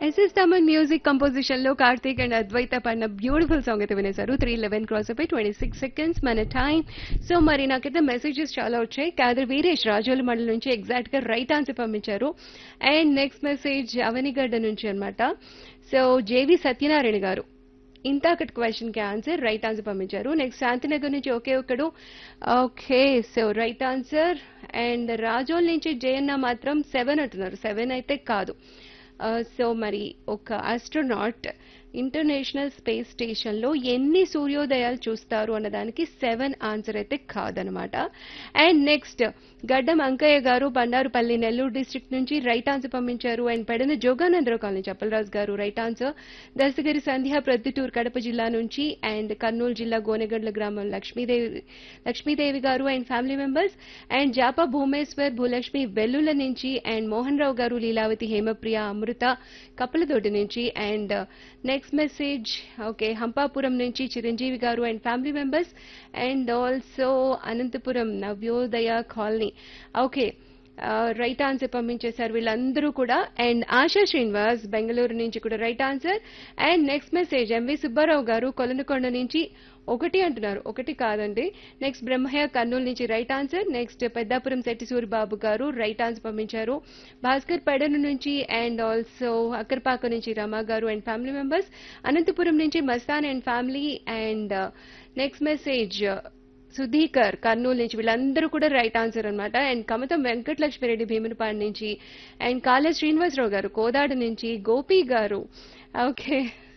SS Thaman music composition లో Karthik and అద్వైత పడిన beautiful song అయితే వినేశారు త్రీ లెవెన్ క్రాస్ అయిపోయి ట్వంటీ సిక్స్ సెకండ్స్ మన టైం సో మరి నాకైతే మెసేజెస్ చాలా వచ్చాయి కాదర్ వీరేష్ రాజోల మండలి నుంచి ఎగ్జాక్ట్ గా రైట్ ఆన్సర్ పంపించారు అండ్ నెక్స్ట్ మెసేజ్ అవనిగడ్డ నుంచి అన్నమాట సో జేవి సత్యనారాయణ గారు ఇంతాకటి క్వశ్చన్ కి ఆన్సర్ రైట్ ఆన్సర్ పంపించారు నెక్స్ట్ శాంతినగర్ నుంచి ఒకే ఒక్కడు okay so right answer and Razole నుంచి జయన్న మాత్రం సెవెన్ అంటున్నారు సెవెన్ అయితే కాదు సో మరి ఒక ఆస్ట్రోనాట్ ఇంటర్నేషనల్ స్పేస్ స్టేషన్ లో ఎన్ని సూర్యోదయాలు చూస్తారు అన్నదానికి సెవెన్ ఆన్సర్ అయితే కాదనమాట and next Gaddam Ankaiah garu Bandarupalli Nellore district నుంచి రైట్ ఆన్సర్ పంపించారు and Pedana Joganandarao colony Cheppalaraju garu right answer Dasagiri Sandhya Proddatur Kadapa జిల్లా నుంచి అండ్ కర్నూలు జిల్లా గోనెగండ్ల గ్రామం Lakshmidevi Lakshmidevi garu and family members and Japa Bhumeshwar Bhulakshmi Vellula నుంచి అండ్ మోహన్ రావు గారు లీలావతి హేమప్రియ అమృత కప్పలతోటి నుంచి and next message okay Hampapuram నుంచి Chiranjeevi garu and family members and also Anantapur Navyodaya colony okay right answer పంపించేశారు వీళ్ళందరూ కూడా అండ్ ఆశా శ్రీనివాస్ బెంగళూరు నుంచి కూడా right answer and next message MV Subbarao garu Kolanakonda నుంచి ఒకటి అంటున్నారు ఒకటి కాదండి నెక్స్ట్ బ్రహ్మయ్య కర్నూలు నుంచి right answer next Peddapuram Setty Suribabu garu right answer పంపించారు భాస్కర్ పెడను నుంచి అండ్ ఆల్సో అక్కర్పాక నుంచి రమా గారు అండ్ ఫ్యామిలీ మెంబర్స్ అనంతపురం నుంచి Mastan and family and next message Sudhikar Kurnool నుంచి వీళ్ళందరూ కూడా రైట్ ఆన్సర్ అనమాట అండ్ కమతం వెంకటలక్ష్మిరెడ్డి భీమునిపాడు నుంచి అండ్ కాళ శ్రీనివాసరావు గారు కోదాడ నుంచి గోపి గారు ఓకే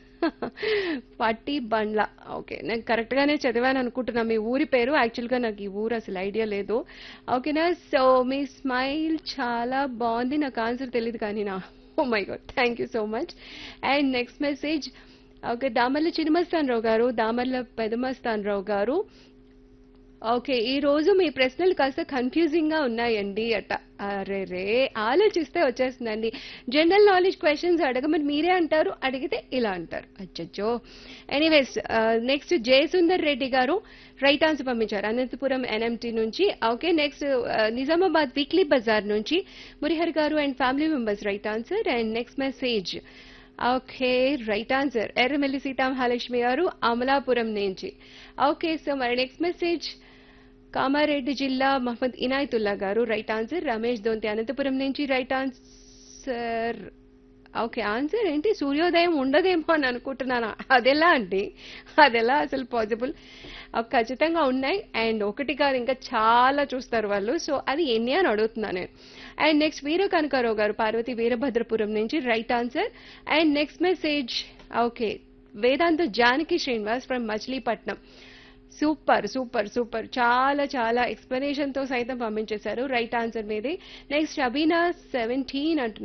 పట్టి బండ్ల ఓకే నేను కరెక్ట్ గానే చదివాను అనుకుంటున్నా మీ ఊరి పేరు యాక్చువల్ గా నాకు ఈ ఊరు అసలు ఐడియా లేదు ఓకేనా సో మీ స్మైల్ చాలా బాగుంది నాకు ఆన్సర్ తెలియదు కానీ నా oh my god thank you so much and next message okay Damarla Chinnamastan Rao garu Damarla Pedamastan రావు గారు ఓకే ఈ రోజు మీ ప్రశ్నలు కాస్త కన్ఫ్యూజింగ్ గా ఉన్నాయండి అట అరే రే ఆలోచిస్తే వచ్చేస్తుందండి జనరల్ నాలెడ్జ్ క్వశ్చన్స్ అడగమని మీరే అంటారు అడిగితే ఇలా అంటారు అచ్చచ్చో anyways next Jayasundar Reddy garu right answer పంపించారు అనంతపురం ఎన్ఎంటీ నుంచి okay next Nizamabad weekly bazaar నుంచి Murihar garu and family members right answer and next message okay right answer Erramelli Seethamahalakshmi garu Amalapuram నుంచి ఓకే సో మరి నెక్స్ట్ మెసేజ్ కామారెడ్డి జిల్లా మహమ్మద్ ఇనాయతుల్లా గారు రైట్ ఆన్సర్ రమేష్ దొంతి అనంతపురం నుంచి రైట్ ఆన్సర్ ఓకే ఆన్సర్ ఏంటి సూర్యోదయం ఉండదేమో అని అనుకుంటున్నాను అదెలా అండి అదెలా అసలు పాసిబుల్ ఖచ్చితంగా ఉన్నాయి అండ్ ఒకటి కాదు ఇంకా చాలా చూస్తారు వాళ్ళు సో అది ఎన్ని అని అడుగుతున్నాను నేను అండ్ నెక్స్ట్ వీర కనకారావు గారు పార్వతి వీరభద్రపురం నుంచి right answer and next message okay Vedanta Janaki Srinivas from Machilipatnam super super super చాలా చాలా ఎక్స్ప్లెనేషన్ తో సైతం పంపించేశారు రైట్ ఆన్సర్ మీది నెక్స్ట్ అబీనా సెవెంటీన్ అంటున్నారు